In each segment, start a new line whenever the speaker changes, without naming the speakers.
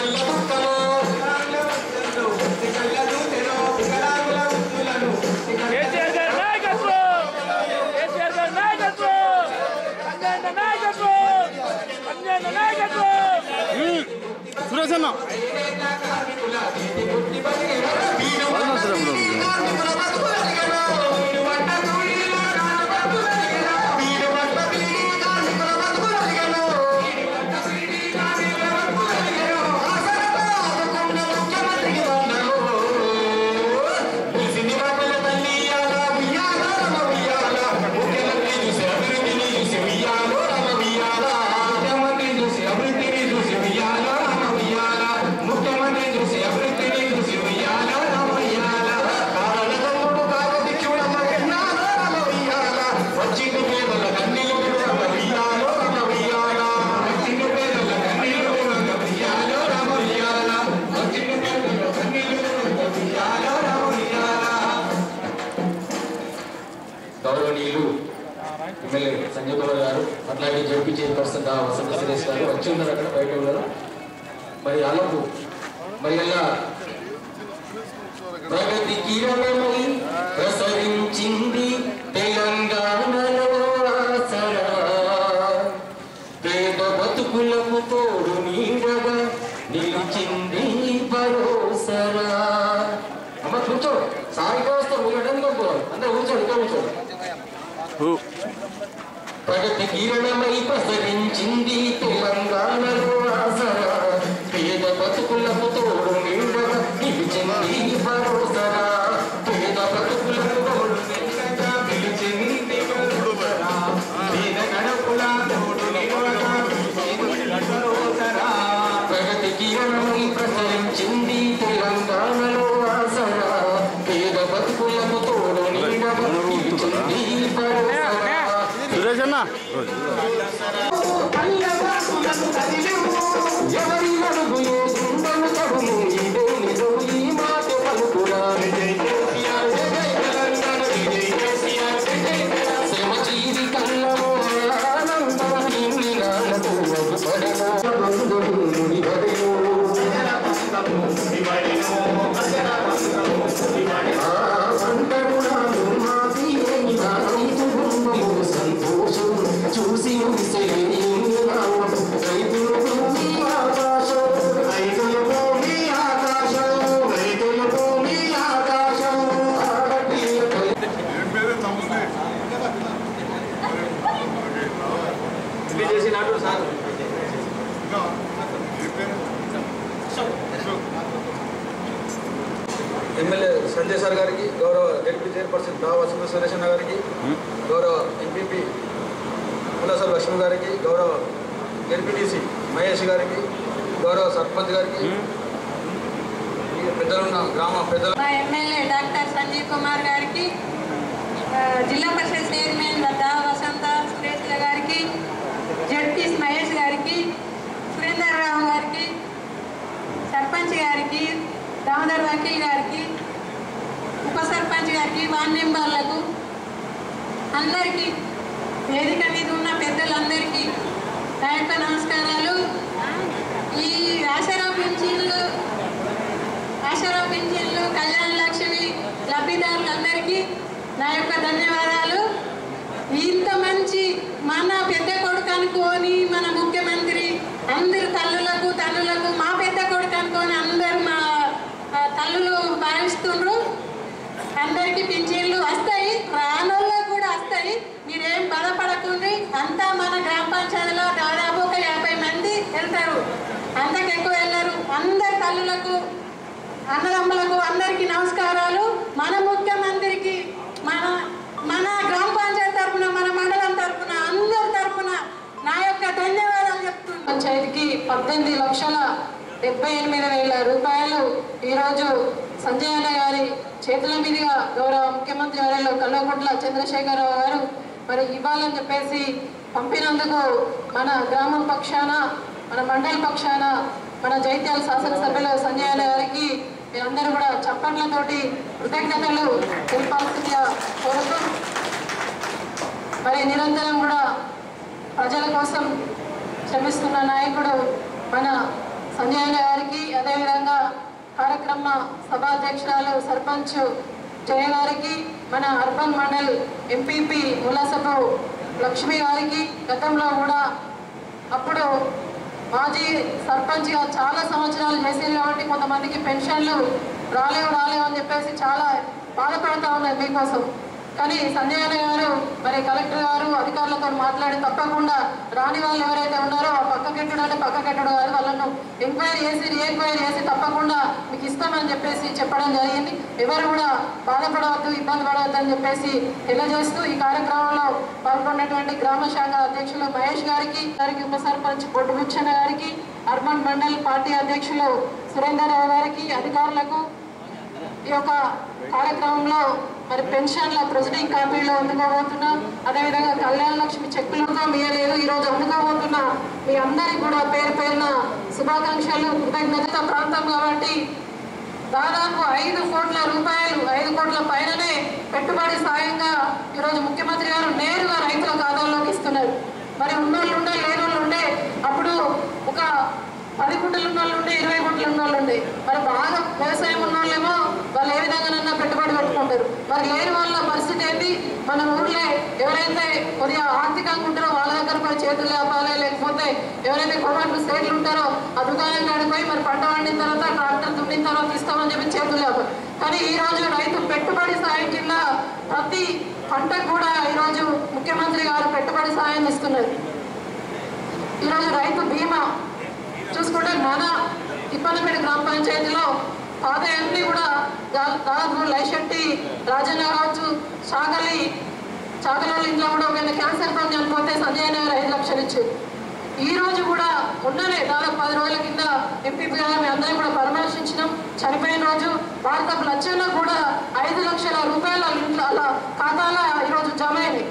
కేసీఆర్ గారి నాయకత్వం కేసీఆర్ గారి నాయకత్వం అంజన్న నాయకత్వం అంజన్న నాయకత్వం
సురేష్ అన్న
ముఖ్యమంత్రి చూసి అభివృద్ధిని చూసి ఉయ్యాలో రామ ఉయ్యాల కారణముడు కాబట్టి చూడమన్నా రామ ఉయ్యాల వచ్చింది పేదల కన్నీళ్ళు రామ ఉయ్యాలో రామ ఉయ్యాల వచ్చింది పేదల కన్నీళ్ళు రామ ఉయ్యాలో రామ ఉయ్యాల వచ్చింది పేదల కన్నీళ్ళు రామ ఉయ్యాలో రామ ఉయ్యాల గౌరవనీయులు ఎమ్మెల్యే సంజయ్ కుమార్ గారు అట్లాగే జడ్పీ చైర్పర్సన్ దా వసంత సురేష్ గారు వచ్చి ఉన్నారు అక్కడ బయట ఉన్నారు మరి అలకు మరి అలా ప్రగతి కిరణమై ప్రసరించింది తెలంగాణలో ఆసరా పేద బతుకులకు తోడు నీడగా నిలిచింది భరోసరా అమ్మ కూర్చో సాయిగా వస్తారు ఉండడానికి అందరూ కూర్చోండి ఇక్కడ కూర్చోండి ప్రగతి కిరణమై ప్రసరించింది తెలంగాణలో ఆసరా పేద బతుకులకు తోడు నిండగా నిలిచింది భరోసరా పేద బతుకులకు తోడు నిండగా నిలిచింది భరోసరా పేద గడపుల తోడు నిండగా నిలిచింది భరోసరా ప్రగతి కిరణమై ప్రసరించింది తెలంగాణలో ఆసరా పేద బతుకులకు తోడు నిండగా నిలిచింది భరోసరా
సురేష్ అన్న
ఎవరి అడుగు ఏ గుండెను కడుము ఇదే నిజం ఈ మాట పలుకురా శ్రమజీవి కళ్ళలో ఆనందం నిన్ని నాన్నకు వగుపడెను. బంధువు నుడివడెను. ఆ అంతరుణాలు మాది నా రైతు కుటుంబము సంతోషం చూసి ముగిసేది రైతుల భూమి ఆకాశం రైతుల భూమి ఆకాశం రైతుల భూమి ఆకాశం ఆడపిల్లపై
ఎమ్మెల్యే సంజయ్ సార్ గారికి గౌరవ డిప్యూటీ చైర్పర్సన్ దా వసంత సురేష్ అన్న గారికి గౌరవ ఎంపీపీ పులసర్ లక్ష్మణ్ గారికి గౌరవ ఎల్పిటిసి మహేష్ గారికి గౌరవ సర్పంచ్ గారికి ఈ పెద్దలున్న గ్రామ పెద్దలు
మా ఎమ్మెల్యే డాక్టర్ సంజీవ్ కుమార్ గారికి ఆ, జిల్లా పరిషత్ చైర్మన్ వద్ద వసంత సురేష్ గారికి జడ్పీ మహేష్ గారికి సురేందర్ రావు గారికి సర్పంచ్ గారికి దామోదర్ వకీల్ గారికి ఉప సర్పంచ్ గారికి వార్డు మెంబర్లకు అందరికీ వేదిక మీద ఉన్న పెద్దలందరికీ నా యొక్క నమస్కారాలు ఈ ఆశరావు పింఛన్లు ఆశారావు పింఛన్లు కళ్యాణ లక్ష్మి లబ్ధిదారులందరికీ నా యొక్క ధన్యవాదాలు ఇంత మంచి మన పెద్ద కొడుకు అనుకోని మన ముఖ్యమంత్రి అందరు తల్లులకు తల్లులకు మా పెద్ద కొడుకు అనుకోని అందరు మా ఆ, తల్లులు భావిస్తుండ్రు అందరికీ పింఛన్లు వస్తాయి రానోళ్ళకు కూడా వస్తాయి మీరేం బాధపడకండి అంతా మన గ్రామ పంచాయతీలో దాదాపు ఒక యాభై మంది వెళ్తారు అంతకు ఎక్కువ వెళ్ళరు అందరి తల్లులకు అన్నదమ్ములకు అందరికీ నమస్కారాలు మన ముఖ్యమంత్రికి మన మన గ్రామ పంచాయతీ తరఫున మన మండలం తరఫున అందరి తరఫున నా యొక్క ధన్యవాదాలు చెప్తున్నాను పంచాయతీకి పద్దెనిమిది లక్షల డెబ్బై ఎనిమిది వేల రూపాయలు ఈరోజు సంజయ్ అన్న గారి చేతుల మీదుగా గౌరవ ముఖ్యమంత్రి వర్యులు కల్వకుంట్ల చంద్రశేఖరరావు గారు మరి ఇవ్వాలని చెప్పేసి పంపినందుకు మన గ్రామం పక్షాన మన మండలి పక్షాన మన జైత్యాల శాసనసభ్యులు సంజయ్ అన్న గారికి మీరందరూ కూడా చప్పట్లతోటి కృతజ్ఞతలు తెలిపాల్సిందిగా కోరుతూ మరి నిరంతరం కూడా ప్రజల కోసం శ్రమిస్తున్న నాయకుడు మన సంజయ్ గారికి అదేవిధంగా కార్యక్రమ సభాధ్యక్షురాలు సర్పంచ్ జయ గారికి మన అర్బన్ మండల్ ఎంపీపీ ములాసపు లక్ష్మి గారికి గతంలో కూడా అప్పుడు మాజీ సర్పంచ్గా చాలా సంవత్సరాలు చేసింది కాబట్టి కొంతమందికి పెన్షన్లు రాలేవు రాలేవు అని చెప్పేసి చాలా బాధపడతా ఉన్నది మీకోసం కానీ సంజయ్ అన్న గారు మరి కలెక్టర్ గారు అధికారులతో మాట్లాడి తప్పకుండా రాని వాళ్ళు ఎవరైతే ఉన్నారో ఆ పక్క కెట్టుడు అంటే పక్క కెట్టుడు కాదు వాళ్ళను ఎంక్వైరీ చేసి రీఎంక్వైరీ చేసి తప్పకుండా మీకు ఇస్తామని చెప్పేసి చెప్పడం జరిగింది ఎవరు కూడా బాధపడవద్దు ఇబ్బంది పడవద్దు అని చెప్పేసి తెలియజేస్తూ ఈ కార్యక్రమంలో పాల్గొన్నటువంటి గ్రామ శాఖ అధ్యక్షులు మహేష్ గారికి గారికి ఉప సర్పంచ్ బొడ్డు బుచ్చన్న గారికి అర్బన్ మండల్ పార్టీ అధ్యక్షులు సురేందర్ రావు గారికి అధికారులకు ఈ యొక్క కార్యక్రమంలో మరి పెన్షన్ల ప్రొసీడింగ్ కాపీలో అందుకోబోతున్నాం అదేవిధంగా కళ్యాణ లక్ష్మి చెక్కులతో మీయలేదు ఈ రోజు అందుకోబోతున్నా మీ అందరికి కూడా పేరు పేరున శుభాకాంక్షలు కృతజ్ఞత ప్రాంతం కాబట్టి దాదాపు ఐదు కోట్ల రూపాయలు ఐదు కోట్ల పైననే పెట్టుబడి సాయంగా ఈరోజు ముఖ్యమంత్రి గారు నేరుగా రైతుల ఖాతాల్లోకి ఇస్తున్నారు మరి ఉన్నోళ్ళు ఉండే లేని వాళ్ళు ఉండే అప్పుడు ఒక పది గుంటలు ఉన్న వాళ్ళు ఉండే ఇరవై గుంటలు ఉన్న వాళ్ళు ఉండే మరి బాగా వ్యవసాయం ఉన్న వాళ్ళేమో వాళ్ళు ఏ విధంగానన్నా పెట్టుబడి పెట్టుకుంటారు మరి లేని వాళ్ళ పరిస్థితి ఏంటి మన ఊర్లో ఎవరైతే కొద్దిగా ఆర్థికంగా ఉంటారో వాళ్ళ దగ్గర పోయి చేతులు లేపాలి లేకపోతే ఎవరైతే కోమాట్లు స్టేట్లు ఉంటారో ఆ దుకాణం కాడికి పోయి మరి పంట పండిన తర్వాత ట్రాక్టర్ దున్నిన తర్వాత ఇస్తామని చెప్పి చేతులు లేపాలి కానీ ఈ రోజు రైతు పెట్టుబడి సాయం కింద ప్రతి పంటకు కూడా ఈరోజు ముఖ్యమంత్రి గారు పెట్టుబడి సాయం ఇస్తున్నారు ఈరోజు రైతు బీమా చూసుకుంటే మన ఇప్పన్నపేట గ్రామ పంచాయతీలో పాత ఎంపీ కూడా దా- దాదాపు లైశెట్టి రాజన్న కావచ్చు చాకలి చాకలి ఇంట్లో కూడా ఒక క్యాన్సర్తో చనిపోతే సంజయ్ నగర్ ఐదు లక్షలు ఇచ్చారు ఈ రోజు కూడా ఉన్ననే దాదాపు పది రోజుల కింద ఎంపీపీ గారు మేము అందరం కూడా పరామర్శించినాం చనిపోయిన రోజు భారత లక్షల్లో కూడా ఐదు లక్షల రూపాయల ఇంట్లో అలా ఖాతాల ఈరోజు జమ అయినాయి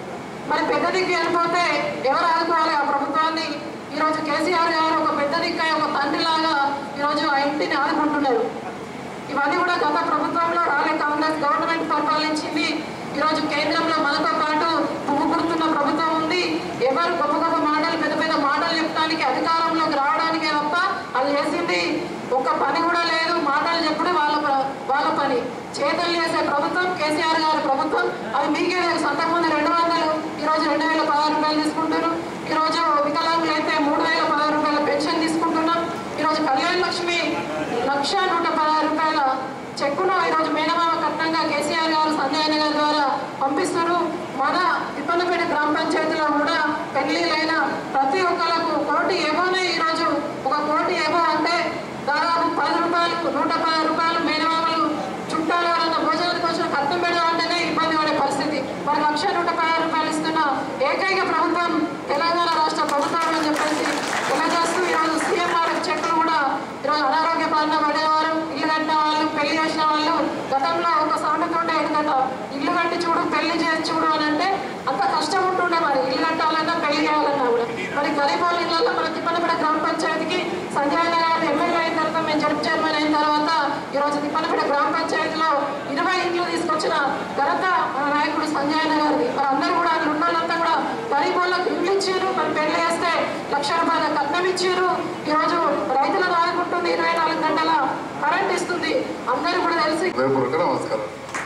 మరి పెద్ద దిక్కు వెళ్ళిపోతే ఎవరు ఆదుకోవాలి ఆ ప్రభుత్వాన్ని ఈరోజు కేసీఆర్ గారు ఒక పెద్ద దిక్కు ఒక తండ్రిలాగా ఈరోజు ఆ ఇంటిని ఆదుకుంటున్నారు ఇవన్నీ కూడా గత ప్రభుత్వంలో రాలే కాంగ్రెస్ గవర్నమెంట్ పరిపాలించింది ఈరోజు కేంద్రంలో మనతో పాటు పువ్వు గుర్తున్న ప్రభుత్వం ఉంది ఎవరు గొప్ప గొప్ప మాటలు పెద్ద పెద్ద మాటలు చెప్పడానికి అధికారంలోకి రావడానికే తప్ప అది చేసింది ఒక్క పని కూడా లేదు మాటలు చెప్పుడు వాళ్ళ ప్ర- వాళ్ళ పని చేతలు చేసే ప్రభుత్వం కేసీఆర్ గారి ప్రభుత్వం అది మీకే తెలుసు అంతకుముందు రెండు వందలు ఈరోజు రెండు వేల పదహారు రూపాయలు తీసుకుంటారు ఈరోజు వికలాంగులు అయితే మూడు వేల పదహారు రూపాయల పెన్షన్ తీసుకుంటున్నాం ఈరోజు కళ్యాణ లక్ష్మి లక్ష నూట పదహారు రూపాయల చెక్కును ఈరోజు మేనమామ కట్నంగా కేసీఆర్ గారు సంజయ్ అన్న గారి ద్వారా పంపిస్తారు మన ఇప్పన్నపేట గ్రామ పంచాయతీలో కూడా పెళ్లిలైన ప్రతి ఒక్కరికి కోటి ఏమోనే ఈరోజు ఒక కోటి ఏమో అంటే దాదాపు పది రూపాయలు నూట పది రూపాయలు మేనమామలు చుట్టాలు ఎవరన్నా భోజనానికి వచ్చిన కట్టం పెడదామంటేనే ఇబ్బంది పడే పరిస్థితి మరి లక్ష నూట పదహారు రూపాయలు ఇస్తున్న ఏకైక ప్రభుత్వం తెలంగాణ రాష్ట్ర ప్రభుత్వం అని చెప్పేసి తెలియజేస్తూ ఈరోజు సీఎం గారి చెక్కులు కూడా ఈరోజు అనారోగ్య బారిన పడేవారు ఇల్లు కట్టిన వాళ్ళు పెళ్లి చేసిన వాళ్ళు గతంలో ఒక సామెతుండే ఎందుకంటే ఇల్లు కట్టి చూడు పెళ్లి చేసి చూడు అని అంటే అంత కష్టం ఉంటుండే మరి ఇల్లు కట్టాలన్నా పెళ్లి చేయాలన్నా కూడా మరి గరీబ్ వాళ్ళ ఇళ్ళల్లో మన తిప్పనపేట గ్రామ పంచాయతీకి సంజయ్ అన్న గారు ఎమ్మెల్యే అయిన తర్వాత మేము జడ్పీ చైర్మన్ అయిన తర్వాత ఈరోజు తిప్పనపేట గ్రామ పంచాయతీలో ఇరవై ఇండ్లు తీసుకొచ్చిన ఘనత మన నాయకుడు సంజయ్ అన్న గారిది మరి అందరూ కూడా అక్కడ ఉన్న వాళ్ళంతా కూడా గరీబ్ వాళ్ళకి ఇల్లు ఇచ్చారు మరి పెళ్లి చేస్తే లక్ష రూపాయల కట్నం ఇచ్చారు ఈరోజు రైతులను ఆదుకుంటుంది ఇరవై నాలుగు గంటల కరెంట్ ఇస్తుంది అందరూ కూడా తెలిసి
హృదయపూర్వక నమస్కారం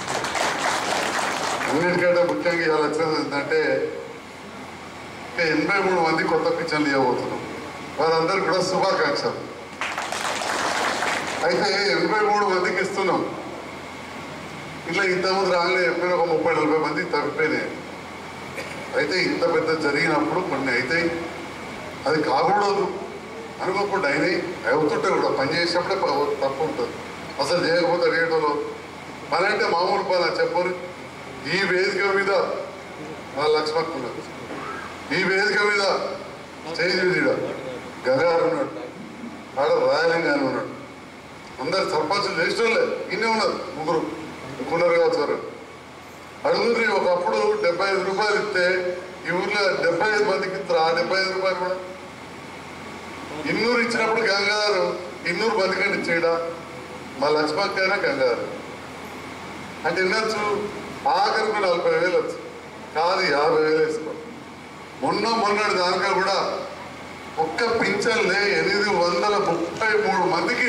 అన్నిటికంటే ముఖ్యంగా ఇవాళ వచ్చేది ఏంటంటే ఇంకా ఎనభై మూడు మంది కొత్త పింఛన్లు ఇవ్వబోతున్నాం వారందరికీ కూడా శుభాకాంక్షలు అయితే ఎనభై మూడు మందికి ఇస్తున్నాం ఇట్లా ఇంతకుముందు రాగానే చెప్పిన ఒక ముప్పై నలభై మంది తప్పిపోయినాయి అయితే ఇంత పెద్ద జరిగినప్పుడు కొన్ని అవుతాయి అది కాకూడదు అనుకోకుండా అయినాయి అవుతుంటే కూడా పని చేసేప్పుడే ప- తప్పు ఉంటుంది అసలు చేయకపోతే రేటులో పని అంటే మామూలు పని చెప్పరు ఈ వేదిక మీద మా లక్ష్మణ్ ఉన్నారు ఈ వేదిక మీద స్టేజ్ మీద గంగారు ఉన్నాడు ఆడ రాయలింగాని ఉన్నాడు అందరు సర్పంచులు చేసేవాళ్ళే ఇన్నే ఉన్నారు ముగ్గురు ముగ్గురు కావచ్చు వారు అడుగురి ఒకప్పుడు డెబ్బై ఐదు రూపాయలు ఇస్తే ఈ ఊర్లో డెబ్బై ఐదు మందికి ఇస్తారు ఆ డెబ్బై ఐదు రూపాయలు కూడా ఇన్నూరు ఇచ్చినప్పుడు గంగాధరు ఇన్నూరు బతికండి ఇచ్చేయడా మా లక్ష్మక్కైనా గంగాధరు అంటే వినొచ్చు ఆఖరికి నలభై వేలు వచ్చు కాదు యాభై వేలు వేసుకో మొన్న మొన్నటి దానికా కూడా ఒక్క పింఛన్లే ఎనిమిది వందల ముప్పై మూడు మందికి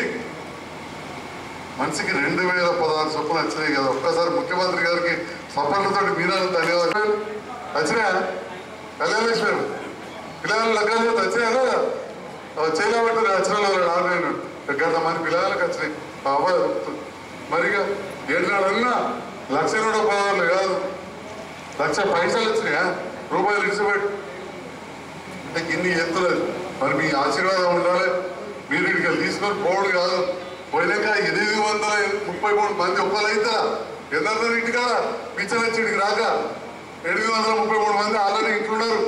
మనిషికి రెండు వేల పదహారు చొప్పున వచ్చినాయి కదా ఒక్కసారి ముఖ్యమంత్రి గారికి సపర్లతో మీనాలు ధన్యవాదాలు వచ్చినాయా కళ్యాణ లక్ష్మి పిల్లలు లగ్నాలు వచ్చినాయా కదా చేయలేమంటారు వచ్చిన వాళ్ళు ఆన్లైన్ గత మంది పిల్లలకు వచ్చినాయి బాబా మరిగా ఏళ్ళన్నా లక్ష నూట పదహారులు కాదు లక్ష పైసలు వచ్చినాయా రూపాయలు ఇచ్చిపెట్టు అంటే ఇన్ని ఎత్తులేదు మరి మీ ఆశీర్వాదం ఉండాలి మీరు ఇక్కడికి తీసుకొని పోవడం కాదు పోయినాక ఎనిమిది వందల ముప్పై మూడు మంది ఒక్కలైతే ఎందరో ఇంటికా పిచ్చర్ వచ్చి ఇక్కడికి రాక ఎనిమిది వందల ముప్పై మూడు మంది ఆల్రెడీ ఇంట్లున్నారు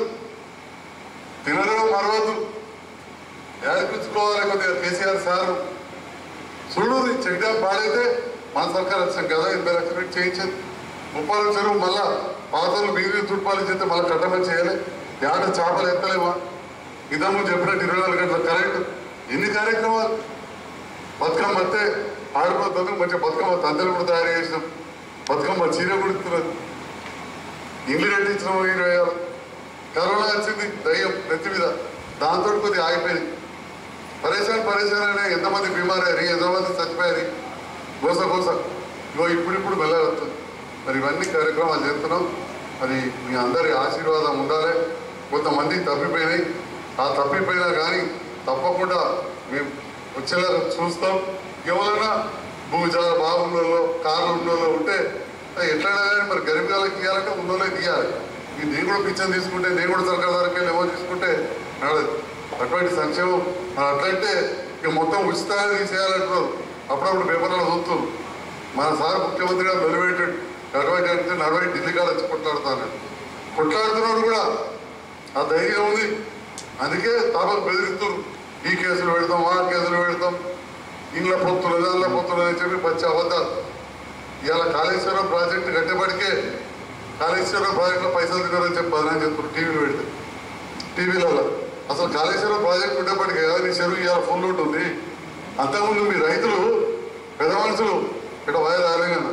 తినరు మరవద్దు ఏడిపించుకోవాలి కొద్దిగా కేసీఆర్ సార్ చూడూరి చెక్ డ్యామ్ పాడైతే మన సర్కార్ వచ్చాం కదా ఇంత ఎక్స్పెక్ట్ చేయించేది ముప్పాల చెరువు మళ్ళా పాతలు మీది తుడ్పాలు చేస్తే మళ్ళీ కట్టమని చేయాలి ఏడ చేపలు ఎత్తలేమా ఇదమ్ము చెప్పినట్టు ఇరవై నాలుగు గంటల కరెంట్ ఎన్ని కార్యక్రమాలు బతుకమ్మ వస్తే ఆడిపోతుంది మంచిగా బతుకమ్మ తందలు కూడా తయారు చేసినాం బతుకమ్మ చీర కుడుతున్నది ఇల్లు కట్టించిన ఇరవై ఆరు కరోనా వచ్చింది దయ్యం నెత్తి మీద దాంతో కొద్దిగా ఆగిపోయింది పరేషాన్ పరేషాన్ అనే ఎంతమంది బీమార్ అయ్యారు ఎంతమంది చచ్చిపోయారు గోస గోస ఇగో ఇప్పుడిప్పుడు వెళ్ళవచ్చు మరి ఇవన్నీ కార్యక్రమాలు చేస్తున్నాం మరి మీ అందరి ఆశీర్వాదం ఉండాలి కొంతమంది తప్పిపోయినాయి ఆ తప్పిపోయినా కానీ తప్పకుండా మేము వచ్చేలా చూస్తాం ఎవరైనా భూమి చాలా బాగున్నోళ్ళు కార్లు ఉన్నోళ్ళు ఉంటే అది ఎట్లయినా కానీ మరి గరీబ్ గారికి ఇవ్వాలంటే ఉన్నోళ్ళే తీయాలి ఈ నేను కూడా పిచ్చని తీసుకుంటే నేను కూడా సర్కార్ దగ్గరికి వెళ్ళి ఏమో తీసుకుంటే నడదు అటువంటి సంక్షేమం మరి అట్లంటే ఇక మొత్తం ఉచితంగా తీసేయాలంటున్నారు అప్పుడప్పుడు పేపర్లో చూస్తున్నారు మన సార్ ముఖ్యమంత్రి గారు నిలబెట్టాడు నడవైతే అంటే నడవై ఢిల్లీ కాడ వచ్చి కొట్లాడుతాను కొట్లాడుతున్నాడు కూడా ఆ ధైర్యం ఉంది అందుకే తాపకు బెదిరిస్తున్నారు ఈ కేసులు పెడతాం ఆ కేసులు పెడతాం ఇంట్లో పొత్తులు దానిలో పొత్తులు అని చెప్పి పచ్చి అబద్ధాలు ఇవాళ కాళేశ్వరం ప్రాజెక్టు కట్టేపటికే కాళేశ్వరం ప్రాజెక్టులో పైసలు తిన్నారని చెప్పి బదనాన్ని చెప్తున్నారు టీవీలో పెడితే టీవీలలో అసలు కాళేశ్వరం ప్రాజెక్ట్ ఉండేప్పటికే కదా నీ చెరువు ఇవాళ ఫుల్ ఉంటుంది అంతకుముందు మీ రైతులు పెద్ద మనుషులు ఇక్కడ వైర్ రాలేగన్న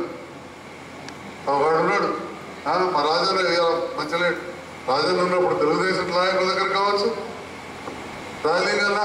వాడు ఉన్నాడు ఆ, మా రాజన్న ఇవాళ మంచిలేడు రాజన్న ఉన్నప్పుడు తెలుగుదేశం నాయకుల దగ్గర కావచ్చు రాలేగన్నా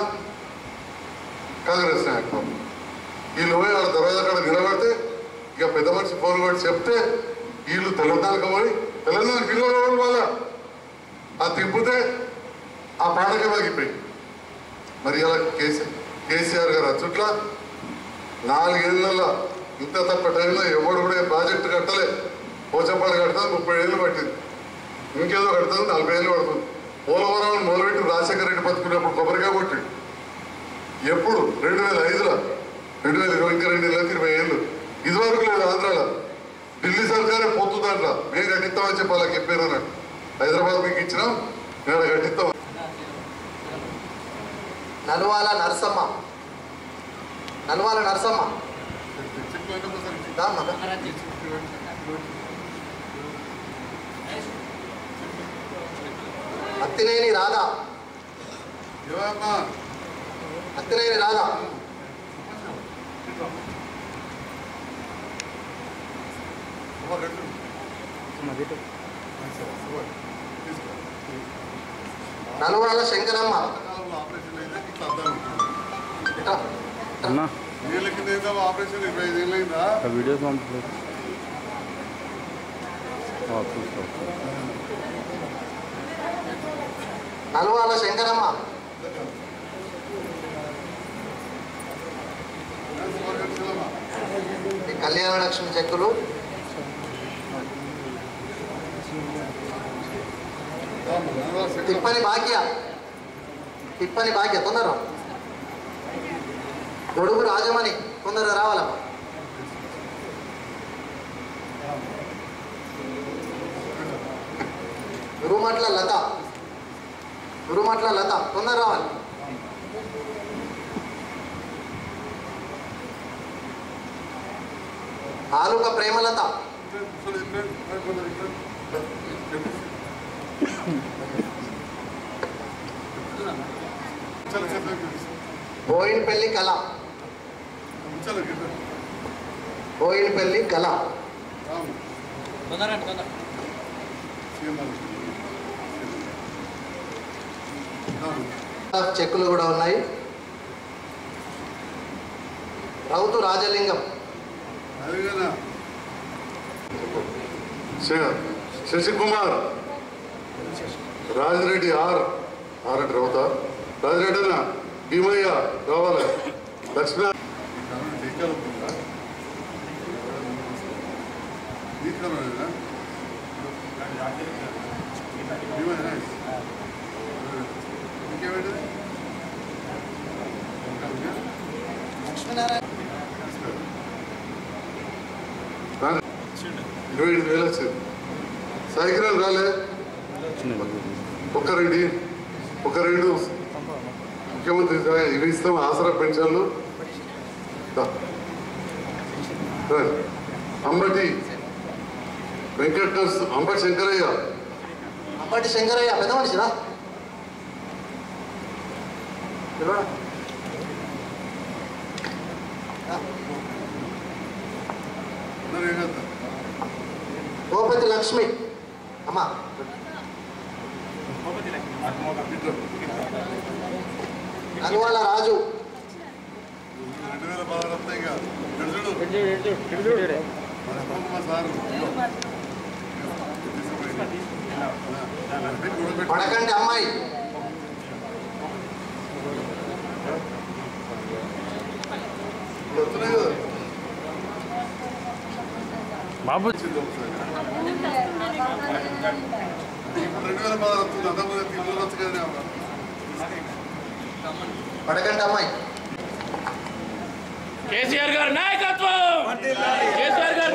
కాంగ్రెస్ నాయకులు వీళ్ళు పోయి ఆడ దర్వాజా కాడ నిలబడితే ఇక పెద్ద మనిషి ఫోన్ కొట్టి చెప్తే వీళ్ళు తెలంగాణకు పోయి తెలంగాణ పిల్లలు వాళ్ళ ఆ తిప్పితే ఆ పాటకే వాగిపోయి మరి ఇలా కేసీ కేసీఆర్ గారు అచ్చుట్ల నాలుగేళ్లలో ఇంత తక్కువ టైంలో ఎవడు కూడా ఏ ప్రాజెక్టు కట్టలే పోచంపాడు కడతాను ముప్పై ఏళ్ళు పట్టింది ఇంకేదో కడతాను నలభై ఏళ్ళు పడుతుంది పోలవరం మొదలుపెట్టి రాజశేఖర రెడ్డి బతుకున్నప్పుడు కొబ్బరికాయ కొట్టిండు ఎప్పుడు రెండు వేల ఐదులో రెండు వేల ఇరవై ఇంకా రెండు వేల ఇరవై ఏళ్ళు ఇదివరకు లేదు ఆంధ్రాలో ఢిల్లీ సర్కారే పోతుందంట మేము కట్టిస్తామని చెప్పి వాళ్ళకి చెప్పారు అన్నట్టు హైదరాబాద్ మీకు ఇచ్చినాం మేము కట్టిస్తాం
నల్వాల నరసమ్మ నల్వాల నరసమ్మ రామ్మా. అత్తినేని రాధా
ఏమమ్మా
అత్తినేని రాధా నల్వాల శంకరమ్మ
ఆపరేషన్ అయితే ఇట్లా అర్థం
ఇట్రా.
అన్నా
నీళ్ళ కింద ఏదో ఆపరేషన్ ఇరవై ఐదు ఏళ్ళు అయిందా
ఆ వీడియోస్ పంపలేదు ఆ, చూసుకో
నల్వాల శంకరమ్మ ఈ కళ్యాణ లక్ష్మి చెక్కులు తిప్పని భాగ్య తిప్పని భాగ్య తొందర రా. గొడుగు రాజమణి తొందర రావాలమ్మా గురుమట్ల లత గురుమట్ల లత తొందర రావాలి ఆలుక ప్రేమలత బోయిన్పల్లి కళ బోయిన్పల్లి కళ చెక్కులు కూడా ఉన్నాయి రౌతు రాజలింగం
అదేనా శ- శశికుమార్ రాజిరెడ్డి ఆర్ ఆర్ అంటే రౌతా రాజిరెడ్డి అన్న భీమయ్య కావాలి లక్ష్మీ ఇరవై ఐదు వేలు వచ్చింది సైకిల్ రాలే ఒక రెండు ఒక రెండు ముఖ్యమంత్రి రా- ఇవి ఇస్తాం ఆసరా పెన్షన్లు దా. రండి. అంబటి వెంకట నర్స్- అంబటి శంకరయ్య
అంబటి శంకరయ్య పెద్ద మనిషిరా పిలవడా?
అందరూ ఏం చేస్తారు?
గోపతి లక్ష్మి అమ్మా
ఇట్లా.
అనువాల రాజు
రెండు వేల పదహారు వస్తాయి ఇక. ఇటు చూడు. మన కుటుంబ సారు. ఇదిగో. తీసుకుపోయి. పెట్టి ఉడకబెట్టి.
పడకండి అమ్మాయి
ఇప్పుడు వస్తున్నాయి కదా.
బాబు
వచ్చింది ఒకసారి. ఇప్పుడు రెండు వేల పదహారు వస్తుంది అంతకుముందు ఇల్లు వచ్చు కదా
పడకండి అమ్మాయి
కేసీఆర్ గారి నాయకత్వం కేసీఆర్ గారి